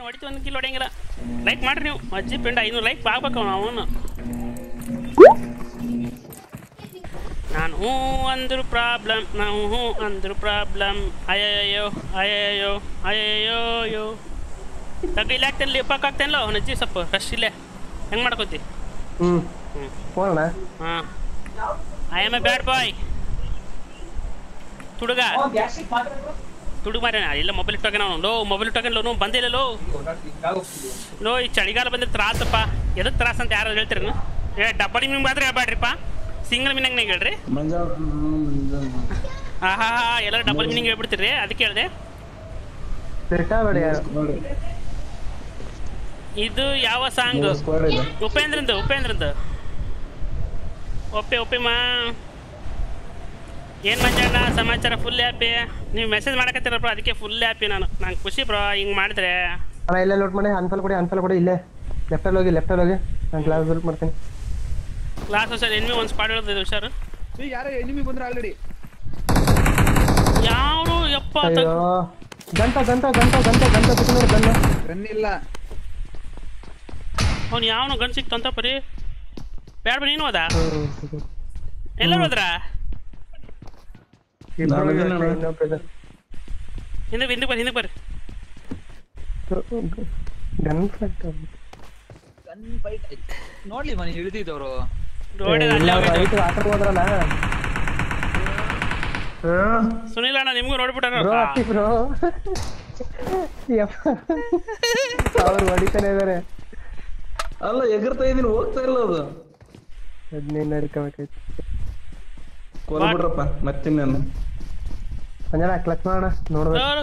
ಹೊಡಿತು ಒಂದು kilo ಹೊಡೆಯಂಗಿಲ್ಲ like ಮಾಡ್ರಿ ನೀವು ಅಜ್ಜಿ ಪಿಂಡ ಐನೂರು ಲೈಕ್ ಆಗ್ಬೇಕು ಅವನು ನಾನು ಹ್ಞೂ ಅಂದ್ರು ಪ್ರಾಬ್ಲಮ್ ನಾವು ಹ್ಞೂ ಅಂದ್ರು ಪ್ರಾಬ್ಲಮ್ ಅಯ್ಯಯ್ಯೋ ಅಯ್ಯಯ್ಯೋ ಅಯ್ಯಯ್ಯೋ ಯೋ ತಗ ಇಲ್ಲಿ ಆಗ್ತಾನೆ ಉಪ್ಪಕ್ಕೆ ಆಗ್ತಾನಲ್ಲ ಅವನ ಅಜ್ಜಿ ಸ್ವಲ್ಪ ರಶ್ ಇಲ್ಲೇ ಹೆಂಗೆ ಮಾಡ್ಕೋತಿ ಹ್ಮ್ ಹ್ಞೂ ಹೋಗೋಣ ಹಾಂ I am a bad boy ತುಡುಗ ತುಡುಗ ಮಾರ ಇಲ್ಲ ಮೊಬೈಲ್ ಇಟ್ಟಾಗ ನಾವು ಲೋ ಮೊಬೈಲ್ ಇಟ್ಟಾಗ ಲೋ ಬಂದಿಲ್ಲ ಲೋ ಲೋ ಈ ಚಳಿಗಾಲ ಬಂದ್ರೆ ತ್ರಾಸಪ್ಪ ಎದಕ್ಕೆ ತ್ರಾಸ ಅಂತ ಯಾರು ಹೇಳ್ತೀರೇನು ಏ ಡಬ್ಬಲ್ ಮೀನ್ ಮಾತ್ರ ಹೇಳ್ಬೇಡ್ರಿಪ್ಪ ಸಿಂಗಲ್ ಮೀನಂಗೆ ಹೇಳ್ರಿ ಆಹಾ ಎಲ್ಲರೂ ಡಬಲ್ ಮೀನಿಂಗ್ ಹೇಳ್ಬಿಡ್ತೀರಿ ಅದಕ್ಕೆ ಹೇಳಿದೆ ಬೇಡ ಯಾರು ಇದು ಯಾವ ಸಾಂಗ್ ಉಪೇಂದ್ರಂದು ಉಪೇಂದ್ರಂದು ಒಪ್ಪೆ ಒಪ್ಪೆ ಮಾ ಏನು ಮಂಜಣ್ಣ ಸಮಾಚಾರ ಫುಲ್ ಹ್ಯಾಪಿ ನೀವು ಮೆಸೇಜ್ ಮಾಡಕತ್ತೀರಪ್ಪ ಅದಕ್ಕೆ ಫುಲ್ ಹ್ಯಾಪಿ ನಾನು ನಂಗೆ ಖುಷಿ ಬ್ರೋ ಹಿಂಗೆ ಮಾಡಿದ್ರೆ ಅಣ್ಣ ಇಲ್ಲೇ ಲೋಟ್ ಮಾಡಿ ಅನ್ಫಲ್ ಕೊಡಿ ಅನ್ಫಲ್ ಕೊಡಿ ಇಲ್ಲೇ ಲೆಫ್ಟಲ್ಲಿ ಹೋಗಿ ಲೆಫ್ಟಲ್ಲಿ ಹೋಗಿ ನಾನು ಕ್ಲಾಸ್ ಲೋಟ್ ಮಾಡ್ತೀನಿ ಲಾಸ್ಟ್ ವರ್ಷ ಎನ್ಮಿ ಒಂದು ಸ್ಪಾಟ್ ಹೇಳ್ತಿದ್ದೆ ಹುಷಾರು ಯಾರೋ ಎನಿಮಿ ಬಂದ್ರೆ ಆಲ್ರೆಡಿ ಯಾರು ಯಪ್ಪ ಅಯ್ಯೋ ಗಂಟ ಗಂಟ ಗಂಟ ಗಂಟ ಗಂಟ ತಗೊಂಡು ಗನ್ನ ರನ್ ಇಲ್ಲ ಅವ್ನು ಯಾವನು ಗಂಡು ಸಿಕ್ತು ಅಂತ ಪರಿ ಬ್ಯಾಡ ಬರೀ ನೀನು ಹೋದ ಎಲ್ಲರೂ ಹೋದ್ರ ಇಬ್ರು ನಾನು ಅಷ್ಟೇ, ಇನ್ನೊಬ್ರು ಇದ್ದಾರೆ. ಹಿಂದೆ ಹಿಂದೆ ಬರ್ರಿ ಹಿಂದೆ ಬರ್ರಿ ಗನ್ ಫ್ಲೈಟ್ ಗನ್ ಫೈಟ್ ನೋಡ್ಲಿ ಮನೆ ಹಿಡಿದಿದ್ದವರು ನೋಡಿದ ಅಲ್ಲೇ ಹೋಗಿದ್ದು. ರೈಟ್ ಆಟ ಹೋದ್ರಲ್ಲ ಸುನಿಲ್ ಅಣ್ಣ ನಿಮಗೂ ನೋಡ್ಬಿಟ್ಟಾರ ಬ್ರೋ ಅತ್ತಿ ಬ್ರೋ ಅವ್ರು ಹೊಡಿತಾನೆ ಇದಾರೆ ಅಲ್ಲ ಎಗರ್ತಾ ಇದೀನಿ ಹೋಗ್ತಾ ಇಲ್ಲ ಅದು ಹದಿನೈದು ಹಿಡ್ಕೋಬೇಕಾಯ್ತು ಕೊಲ್ಬಿಡ್ರಪ್ಪ ಮತ್ತಿನ್ನೇನು ಅಂಜನ ಕ್ಲಚ್ ಮಾಡೋಣ ನೋಡ್ಬೇಕು ನೋಡು.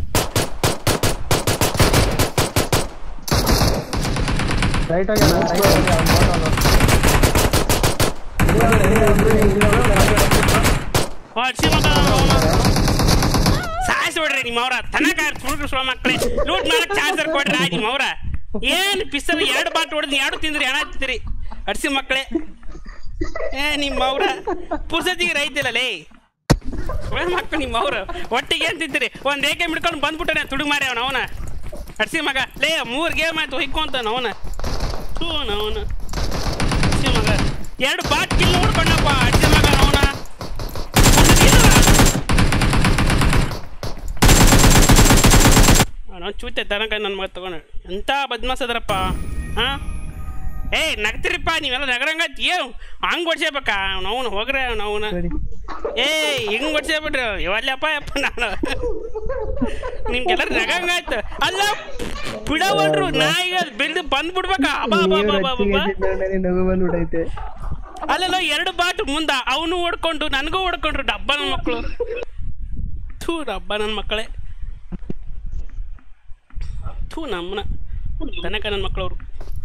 ರೈಟ್ ಹೋಗಿ ಅಣ್ಣ, right ಹೋಗಿ ಅವ್ನ್ ನೋಡು, ಹೊಡ್ಸಿ ಮಗ ಅವ್ನು. ಸಾಯ್ಸಿ ಬಿಡ್ರಿ ನಿಮ್ಮ ಅವ್ರ ತನಕ ಸುಳ್ಳು ಸುಳ್ಳು ಮಕ್ಕಳೇ ಲೂಟ್ ಮಾಡಕ್ ಚಾರ್ಜರ್ ಕೊಡ್ರಿ ಆಯ್ ನಿಮ್ಮ ಅವ್ರ ಏನ್ ಪಿಸ್ತಲ್ ಎರಡು ಬಾಟ್ ಹೊಡೆದ್ ಎರಡು ತಿಂದ್ರಿ ಹಣ ತಿಂದ್ರಿ ಅಡ್ಸಿ ಮಕ್ಕಳೇ ಏ ನಿಮ್ಮ ಅವ್ರ ಪುರ್ಸತಿಗೆ ರೈತಿಲ್ಲ ಲೇ ಸುಳ್ಳು ಮಕ್ಕಳು ನಿಮ್ಮ ಅವ್ರ ಒಟ್ಟಿಗೆ ಏನ್ ತಿಂತೀರಿ ಒಂದ್ ಏಕೆ ಹಿಡ್ಕೊಂಡು ಬಂದ್ಬಿಟ್ಟಾನೆ ತುಡುಗ್ ಮಾರಿ ಅವನ ಅವನ ಅಡ್ಸಿ ಮಗ ಲೇ ಮೂರ್ ಗೇಮ್ ಆಯ್ತು ಹೊಯ್ಕೊಂತ ಅವನ ಥೂ ಅವನ ಅಡ್ಸಿ ಮಗ ಎರಡು ಬಾಟ್ ಕಿಲ್ ನೋಡ್ಕೊಂಡಪ್ಪ ಅಡ್ಸಿ ಮಗ ಅವನ ನಾವು ಚೂತೆ ತನಕ ನನ್ನ ಮಗ ತಗೊಂಡು ಎಂಥ ಬದ್ಮಾಸ್ ಅದಾರಪ್ಪ ಹಾಂ ಏ ನಗ್ತಿರಿಪ್ಪ ನೀವೆಲ್ಲ ನಗರಂಗ ಏನು ಹಂಗೆ ಹೊಡ್ಸೇಬೇಕಾ ಅವನು ಹೋಗ್ರೆ ಅವನ ಸರಿ ಏ ಹಿಂಗ್ ಹೊಡ್ಸೇಬಿಟ್ರಿ ಇವಲ್ಲಪ್ಪ ಯಪ್ಪ ನಾನು ನಿಮ್ಗೆಲ್ಲರೂ ನಗಂಗಾಯ್ತು ಅಲ್ಲ ಬಿಡವಲ್ರು ನಾ ಈಗ ಬಿಲ್ದು ಬಂದ್ಬಿಡ್ಬೇಕಾ ಅಬ್ಬಾ ಅಬ್ಬಾ ನೀವ್ ಅಬ್ಬಾ ಅಬ್ಬಾ ರಚ್ಚಿಗೆ ಅಬ್ಬಾ. ಎದ್ದಿದ್ದ ನಗು ಬಂದ್ಬಿಟ್ಟೈತೆ ಅಲ್ಲೆಲ್ಲ ಎರಡು ಬಾಟ್ ಮುಂದ ಅವನು ಓಡ್ಕೊಂಡ್ರು ನನಗೂ ಓಡ್ಕೊಂಡ್ರು ಡಬ್ಬ ನನ್ನ ಮಕ್ಕಳು ಥೂ ಡಬ್ಬ ನನ್ನ ಮಕ್ಕಳೇ ಥೂ ನಮ್ಮನ ತನಕ ನನ್ನ ಮಕ್ಕಳವ್ರು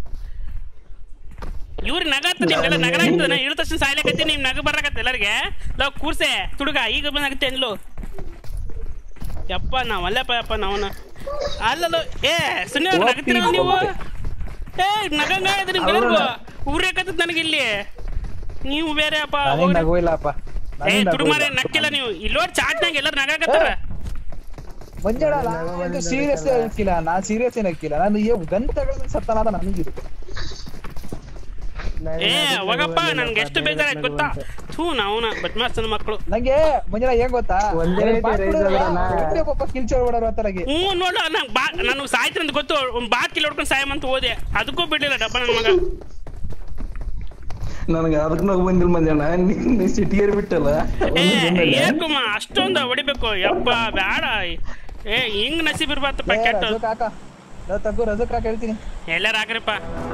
ಇವ್ರು ನಗತ್ತ ನಿಮ್ಗೆಲ್ಲ ನಗರ ಆಗ್ತದೆ ನಾ ಇಳಿದ ತಕ್ಷಣ ಸಾಯ್ಲಕತ್ತಿ ನಿಮ್ ನಗ ಬರಕತ್ತ ಎಲ್ಲರಿಗೆ ಲವ್ ಕೂರ್ಸೆ ತುಡುಗ ಈಗ ಬಂದಾಗತ್ತೆ ಅನ್ಲು ಯಪ್ಪ ನಾವ್ ಅಲ್ಲಪ್ಪ ಯಪ್ಪ ನಾವನ ಅಲ್ಲಲ್ಲ ಏ ಸುಮ್ಮನೆ ನಗತ್ತೀರ ನೀವು ಏ ನಗಂಗ ನಿಮ್ಗೆಲ್ಲರಿಗೂ ಊರೇಕತ್ತದ ನನಗಿಲ್ಲಿ ನೀವು ಬೇರೆ ಅಪ್ಪ ಹೋಗ್ರಿ. ನಗೋಯಿಲ್ಲಪ್ಪ ಏ ತುಡುಮಾರೆ ನಕ್ಕಿಲ್ಲ ನೀವು ಇಲ್ಲೋಡ್ ಚಾಟ್ನಾಗ ಎಲ್ಲರೂ ನಗಾಕತ್ತಾರ ಮಂಜಾಳ ಸೀರಿಯಸ್ ಹಾಕಿಲ್ಲ ನಾನ್ ಸೀರಿಯಸ್ ಏನ್ ಹಾಕಿಲ್ಲ ನಾನು ಗನ್ ತಗೊಳ್ದ ಸತ್ತನಾದ ನನಗಿದು ಏ ಹೋಗಪ್ಪ ನನ್ಗೆ ಎಷ್ಟು ಬೇಜಾರಾಯ್ತು ಗೊತ್ತಾ ಥೂ ನಾವುನ ಬದ್ಮಾಸ್ತನ ಮಕ್ಕಳು ನಂಗೆ ಮಂಜಾಳ ಏನ್ ಗೊತ್ತಾ ಒಂದೇ ರೀತಿ ರೈಸ್ ಅದಲ್ಲ. ಪಾಪ ಕಿಲ್ಚೋರ್ ಬಿಡೋರು ಅಂತಲಾಗಿ ಹ್ಞೂ ನೋಡು ನಂಗೆ ಬಾ ನಾನು ಸಾಯ್ತೀನಿ ಅಂತ ಗೊತ್ತು ಒಂದು ಬಾತ್ ಕಿಲ್ ಹೊಡ್ಕೊಂಡು ಸಾಯಮಂತ ಹೋದೆ ಅದಕ್ಕೂ ಬಿಡ್ಲಿಲ್ಲ ಡಬ್ಬ ನನ್ನ ಮಗ ನನಗೆ ಅದಕ್ಕೆ ನಗು ಬಂದಿಲ್ಲ ಮಂಜಣ್ಣ ನೀ ಸಿಟಿಯರ್ ಬಿಟ್ಟಲ್ಲ ಏ ಏಕಮ್ಮ ಅಷ್ಟೊಂದು ಹೊಡಿಬೇಕು ಯಪ್ಪ ಬೇಡ ಏ ಹಿಂಗ್ ನಸೀಬ್ ಇರ್ಬಾರ್ದಪ್ಪ ಕೆಟ್ಟ ರಜಕ್ ಹಾಕ ತಗ್ಗು ರಜಕ್ ಹಾಕ ಹೇಳ್ತೀನಿ ಎಲ್ಲಾರು ಹಾಕ್ರಪ್ಪ